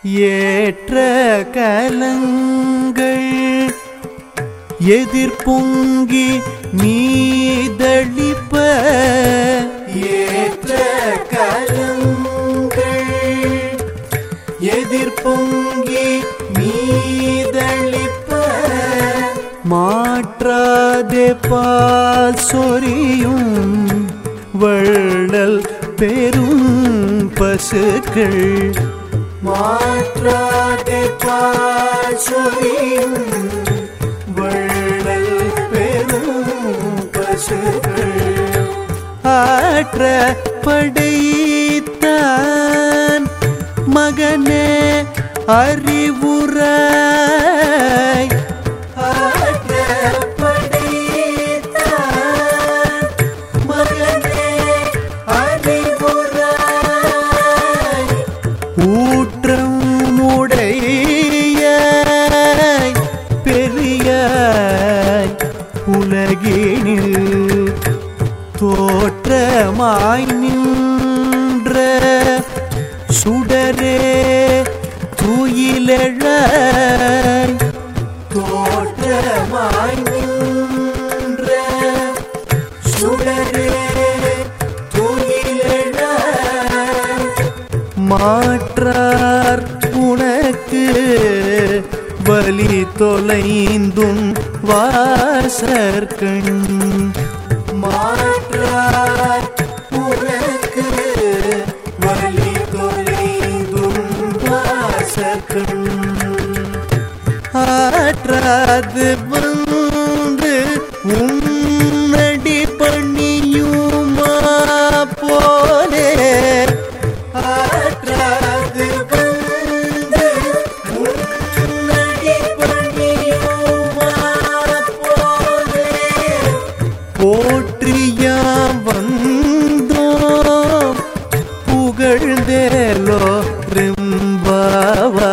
ஏற்ற கலங்கள் எதிர்பொங்கி மீதளிப்ப ஏற்ற கலங்கள் எதிர்பொங்கி மீதளிப்ப மாற்றாதே பால் சொரியும் வள்ளல் பெரும் பசுக்கள் மாற்றாதே பால் சொரியும் வள்ளல் பெரும் பசுக்கள் ஆற்ற படைத்தான் மகனே அறிவுராய் ஆற்ற படைத்தான் மகனே அறிவுராய் ஊற்றம் உடைய பெரியாய் உலகினில் தோற்றமாய் நின்ற சுடரே துயிலழாய் தோற்றமாய் நின்ற சுடரே துயிலழாய் மாற்றார் உனக்கு வலி தொலைந்தும் வாசற்கண் மாற்றார் உனக்கு வலி தொலைந்தும் வாசற்கண் ஆற்றாது வந்து உன்னடி பணியுமா போலே ஆற்றாது வந்து உன்னடி பணியுமா போலே போற்றியாம் வந்தோம் புகழ்ந்தேலோ ரிம்பாவா